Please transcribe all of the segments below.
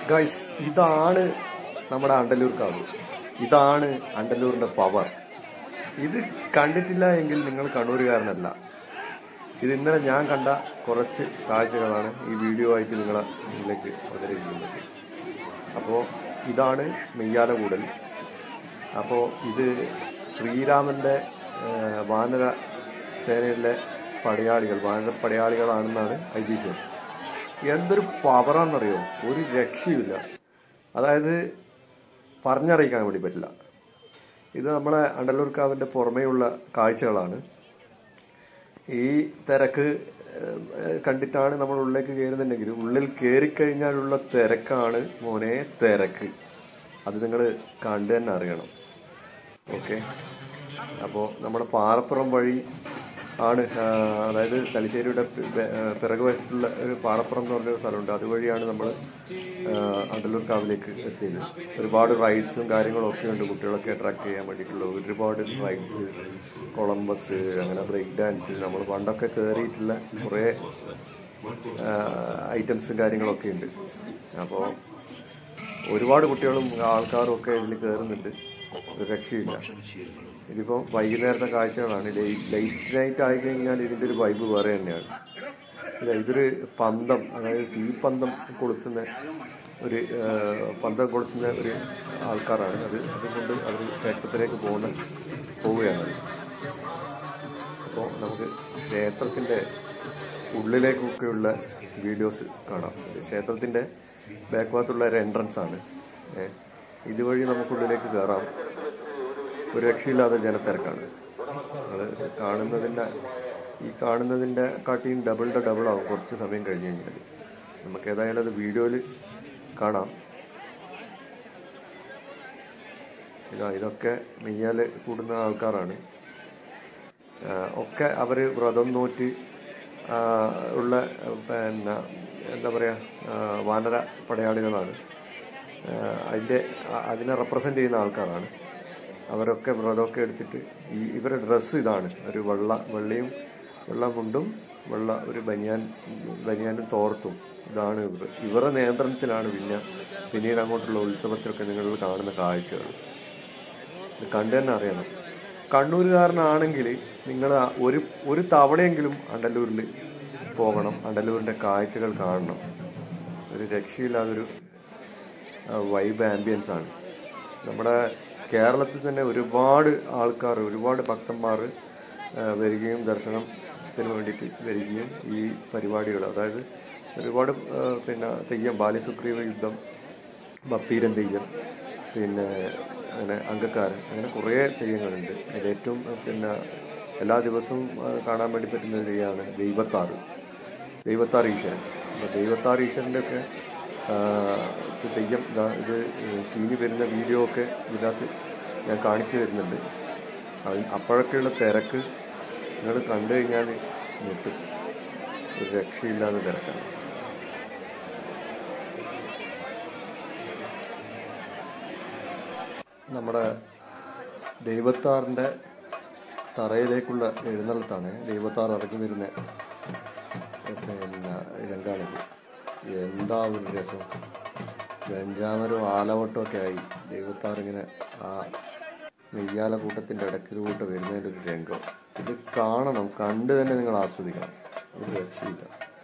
guys ഇതാണ് നമ്മുടെ അണ്ടല്ലൂർ കാവ് ഇതാണ് അണ്ടല്ലൂരിന്റെ പവർ ഇത് കണ്ടിട്ടില്ല എങ്കിൽ നിങ്ങൾ കണ്ണൂരുകാരനല്ല ഇത് ഇന്നലെ ഞാൻ കണ്ട കുറച്ച് കാഴ്ചകളാണ് ഈ വീഡിയോ ആയിട്ട് നിങ്ങളെ മുന്നിലേക്ക് അവതരിപ്പിക്കുന്നത് അപ്പോൾ ഇതാണ് മെയ്യാലകൂടൽ അപ്പോൾ ഇത് ശ്രീരാമന്റെ ആ, വാനര സേനയിലെ പടയാളികൾ വാനര പടയാളികളാണെന്നാണ് ഐതിഹ്യം എന്തൊരു പവറാണെന്നറിയോ ഒരു രക്ഷയുമില്ല അതായത് പറഞ്ഞറിയിക്കാൻ വേണ്ടി പറ്റില്ല ഇത് നമ്മളെ അണ്ടല്ലൂർക്കാവിന്റെ പുറമേയുള്ള കാഴ്ചകളാണ് ഈ തിരക്ക് ഏഹ്, കണ്ടിട്ടാണ് നമ്മൾ ഉള്ളിലേക്ക് കയറുന്നുണ്ടെങ്കിൽ ഉള്ളിൽ കയറിക്കഴിഞ്ഞാലുള്ള തിരക്കാണ് മോനെ തിരക്ക് അത് നിങ്ങൾ കണ്ടു തന്നെ അറിയണം ഓക്കെ അപ്പോൾ നമ്മുടെ പാറപ്പുറം വഴി ആണ് ആ, അതായത് തലശ്ശേരിയുടെ പി- പി- ആ, പിറകു വശത്തുള്ള ഒരു പാറപ്പുറം എന്ന് പറഞ്ഞൊരു സ്ഥലമുണ്ട് അതുവഴിയാണ് നമ്മൾ അണ്ടല്ലൂർ കാവിലേക്ക് എത്തിയത് ഒരുപാട് റൈഡ്സും കാര്യങ്ങളും ഒക്കെ ഉണ്ട് കുട്ടികളൊക്കെ അട്രാക്ട് ചെയ്യാൻ വേണ്ടിയിട്ടുള്ള ഒരുപാട് റൈഡ്സ് കൊളംബസ് അങ്ങനെ ബ്രേക്ക് ഡാൻസ് നമ്മൾ പണ്ടൊക്കെ കയറിയിട്ടുള്ള കുറേ ഐറ്റംസും കാര്യങ്ങളൊക്കെ ഉണ്ട് അപ്പോൾ ഒരുപാട് കുട്ടികളും ആൾക്കാരും ഒക്കെ ഇതിൽ കയറുന്നുണ്ട് ഒരു രക്ഷയില്ല ഇതിപ്പോൾ വൈകുന്നേരത്തെ കാഴ്ചകളാണ് ലൈറ്റ് നൈറ്റ് ആയി കഴിഞ്ഞാൽ ഇതിൻ്റെ ഒരു വൈബ് വേറെ തന്നെയാണ് ഇല്ല ഇതൊരു പന്തം അതായത് തീപ്പന്തം കൊളുത്തുന്ന ഒരു ആ, പന്തം കൊളുത്തുന്ന ഒരു ആൾക്കാരാണ് അത് അതുകൊണ്ട് അവർ ക്ഷേത്രത്തിലേക്ക് പോകുന്ന പോവുകയാണ് അപ്പോൾ നമുക്ക് ക്ഷേത്രത്തിൻ്റെ ഉള്ളിലേക്കൊക്കെയുള്ള വീഡിയോസ് കാണാം ക്ഷേത്രത്തിൻ്റെ ബാക്ക് ഭാഗത്തുള്ള ഒരു എൻട്രൻസ് ആണ് ഏ, ഇതുവഴി നമുക്കുള്ളിലേക്ക് കയറാം ഒരു രക്ഷയില്ലാതെ ജനത്തിരക്കാണ് നമ്മൾ കാണുന്നതിൻ്റെ ഈ കാണുന്നതിൻ്റെ കാട്ടിയും ഡബിളിൻ്റെ ഡബിൾ ആവും കുറച്ച് സമയം കഴിഞ്ഞ് കഴിഞ്ഞാൽ നമുക്ക് ഏതായാലും അത് വീഡിയോയിൽ കാണാം ഇതാ ഇതൊക്കെ മെയ്യാൽ കൂടുന്ന ആൾക്കാരാണ് ആ, ഒക്കെ അവർ വ്രതം നോറ്റ് ആ, ഉള്ള പിന്നെ എന്താ പറയുക വാനര പടയാളികളാണ് ആ, അതിൻ്റെ ആ- അതിനെ റെപ്രസെൻ്റ് ചെയ്യുന്ന ആൾക്കാരാണ് അവരൊക്കെ വ്രതമൊക്കെ എടുത്തിട്ട് ഈ ഇവരുടെ ഡ്രസ്സ് ഇതാണ് ഒരു വെള്ള വെള്ളയും വെള്ള മുണ്ടും വെള്ള ഒരു ബനിയാൻ ബനിയാനും തോർത്തും ഇതാണ് ഇവർ ഇവരുടെ നിയന്ത്രണത്തിലാണ് പിന്നെ പിന്നീട് അങ്ങോട്ടുള്ള ഉത്സവത്തിലൊക്കെ നിങ്ങൾ കാണുന്ന കാഴ്ചകൾ ഇത് കണ്ടു തന്നെ അറിയണം കണ്ണൂരുകാരനാണെങ്കിൽ നിങ്ങൾ ഒരു ഒരു തവണയെങ്കിലും അണ്ടല്ലൂരിൽ പോകണം അണ്ടല്ലൂരിൻ്റെ കാഴ്ചകൾ കാണണം ഒരു രക്ഷയില്ലാതൊരു വൈബ് ആംബിയൻസ് ആണ് നമ്മുടെ കേരളത്തിൽ തന്നെ ഒരുപാട് ആൾക്കാർ ഒരുപാട് ഭക്തന്മാർ ആ, വരികയും ദർശനത്തിന് വേണ്ടിയിട്ട് വരികയും ഈ പരിപാടികൾ അതായത് ഒരുപാട് ആ, പിന്നെ തെയ്യം ബാലിസുഗ്രീവ യുദ്ധം ബപ്പീരൻ തെയ്യം പിന്നെ അങ്ങനെ അങ്കക്കാരൻ അങ്ങനെ കുറേ തെയ്യങ്ങളുണ്ട് അതിൽ ഏറ്റവും ആ, പിന്നെ എല്ലാ ദിവസവും ആ, കാണാൻ വേണ്ടി പറ്റുന്ന ഒരു തെയ്യമാണ് ദൈവത്താറ് ദൈവത്താർ ഈശ്വരൻ അപ്പോൾ ദൈവത്താർ ഈശ്വരൻ്റെ ഒക്കെ ആ, ഇത് തെയ്യം ഇതാ ഇത് കീഞ്ഞു വരുന്ന വീഡിയോ ഒക്കെ ഇതിനകത്ത് ഞാൻ കാണിച്ചു തരുന്നുണ്ട് അത് അപ്പോഴൊക്കെയുള്ള തിരക്ക് നിങ്ങൾ കണ്ടു കഴിഞ്ഞാൽ ഞെട്ടും ഒരു രക്ഷയില്ലാത്ത തിരക്കാണ് നമ്മുടെ ദൈവത്താറിൻ്റെ തറയിലേക്കുള്ള എഴുന്നള്ളത്താണ് ദൈവത്താർ ഇറങ്ങി വരുന്ന പിന്നെ രംഗാണിത് എന്താ ഒരു രസം വെഞ്ചാമരും ആലവട്ടവും ഒക്കെ ആയി ദൈവത്താർ ഇങ്ങനെ ആ നെയ്യാല കൂട്ടത്തിൻ്റെ ഇടക്കിലൂട്ട് വരുന്നതിൻ്റെ ഒരു രംഗം ഇത് കാണണം കണ്ട് തന്നെ നിങ്ങൾ ആസ്വദിക്കണം ഒരു രക്ഷയില്ല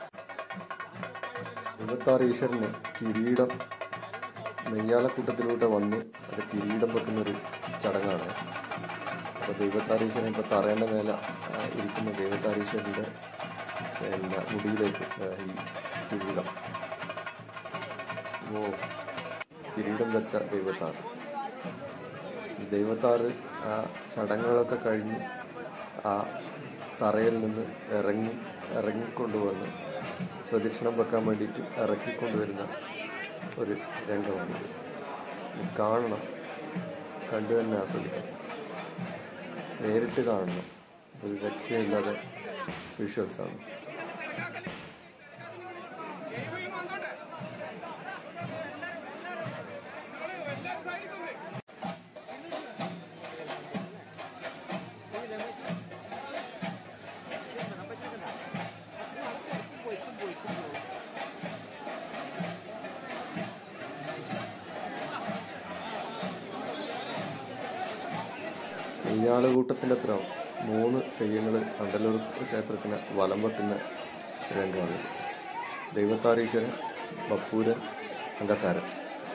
ദൈവത്താർ ഈശ്വരന് കിരീടം നെയ്യാലക്കൂട്ടത്തിലൂടെ വന്ന് അത് കിരീടം വെക്കുന്ന ഒരു ചടങ്ങാണ് അപ്പോൾ ദൈവത്താരീശ്വരൻ ഇപ്പോൾ തറേൻ്റെ മേലെ ആ, ഇരിക്കുന്ന ദൈവത്താരീശ്വരൻ്റെ പിന്നെ മുടിയിലേക്ക് ആ, ഈ കിരീടം ഓ കിരീടം വെച്ച ദൈവത്താറ് ഈ ദൈവത്താറ് ആ ചടങ്ങുകളൊക്കെ കഴിഞ്ഞ് ആ തറയിൽ നിന്ന് ഇറങ്ങി ഇറങ്ങിക്കൊണ്ടുവന്ന് പ്രദക്ഷിണം വെക്കാൻ വേണ്ടിയിട്ട് ഇറക്കിക്കൊണ്ടുവരുന്ന ഒരു രംഗമാണിത് ഇത് കാണണം കണ്ടു തന്നെ ആസ്വദിക്കണം നേരിട്ട് കാണണം ഒരു രക്ഷയില്ലാതെ വിഷ്വൽസാണ് നെയ്യാളുകൂട്ടത്തിൻ്റെ അത്ര മൂന്ന് തെയ്യങ്ങൾ കണ്ടല്ലൂർ ക്ഷേത്രത്തിന് വലം വെക്കുന്ന രംഗമാണ് ദൈവത്താരീശ്വരൻ ബപ്പൂരൻ അങ്കക്കാരൻ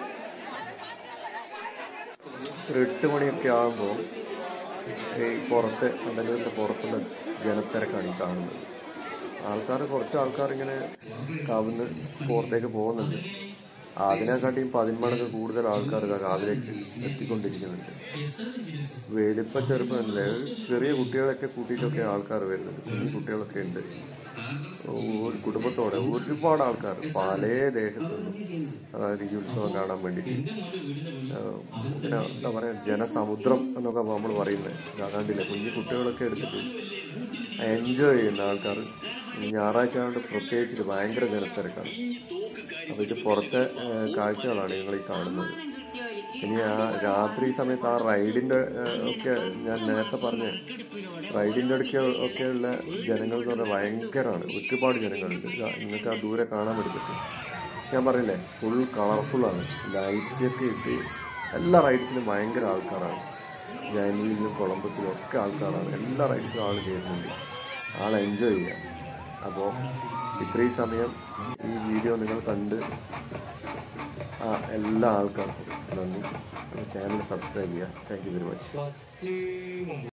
ഒരു എട്ട് മണിയൊക്കെ ആകുമ്പോൾ ഈ പുറത്ത് കണ്ടല്ലൂരിൻ്റെ പുറത്തുള്ള ജനത്തിരക്കാണ് ഈ കാണുന്നത് ആൾക്കാർ കുറച്ച് ആൾക്കാർ ഇങ്ങനെ കാവുന്ന് പുറത്തേക്ക് പോകുന്നുണ്ട് അതിനെക്കാട്ടിയും പതിന്മടങ്ങ് കൂടുതൽ ആൾക്കാർ ഇതാ കാവിലേക്ക് എത്തിക്കൊണ്ടിരിക്കുന്നുണ്ട് വലിപ്പ ചെറുപ്പമല്ലേ ചെറിയ കുട്ടികളൊക്കെ കൂട്ടിയിട്ടൊക്കെ ആൾക്കാർ വരുന്നുണ്ട് കുഞ്ഞു കുട്ടികളൊക്കെ ഉണ്ട് ഒരു കുടുംബത്തോടെ ഒരുപാട് ആൾക്കാർ പല ദേശത്തു നിന്നും അതായത് ഈ ഉത്സവം കാണാൻ വേണ്ടിയിട്ട് ആഹ് ഇങ്ങനെ എന്താ പറയുക ജനസമുദ്രം എന്നൊക്കെ നമ്മൾ പറയുന്നത് അതാണ്ടില്ലേ കുഞ്ഞു കുട്ടികളൊക്കെ എടുത്തിട്ട് എൻജോയ് ചെയ്യുന്ന ആൾക്കാർ ഞായറാഴ്ച ആയതുകൊണ്ട് പ്രത്യേകിച്ചിട്ട് ഭയങ്കര ജനത്തിരക്കാണ് അപ്പോൾ ഇത് പുറത്തെ ആഹ് കാഴ്ചകളാണ് നിങ്ങൾ ഈ കാണുന്നത് ഇനി ആ രാത്രി സമയത്ത് ആ റൈഡിന്റെ ഏഹ്, ഒക്കെ ഞാൻ നേരത്തെ പറഞ്ഞ റൈഡിന്റെ ഇടയ്ക്ക് ഒക്കെയുള്ള ജനങ്ങൾ എന്ന് പറഞ്ഞാൽ ഭയങ്കരമാണ് ഒരുപാട് ജനങ്ങളുണ്ട് ഇതാ നിങ്ങൾക്ക് ആ ദൂരെ കാണാൻ പറ്റും ഞാൻ പറഞ്ഞില്ലേ ഫുൾ കളർഫുള്ളാണ് ലൈറ്റൊക്കെ ഇട്ട് എല്ലാ റൈഡ്സിലും ഭയങ്കര ആൾക്കാരാണ് ജൈനലിലും കൊളംബസിലും ഒക്കെ ആൾക്കാരാണ് എല്ലാ റൈഡ്സിലും ആൾ ചെയ്യുന്നുണ്ട് ആൾ എൻജോയ് ചെയ്യാം അപ്പോൾ ഇത്രയും സമയം ഈ വീഡിയോ നിങ്ങൾ കണ്ട് ആ എല്ലാ ആൾക്കാർക്കും നന്ദി ചാനൽ സബ്സ്ക്രൈബ് ചെയ്യുക thank you very much first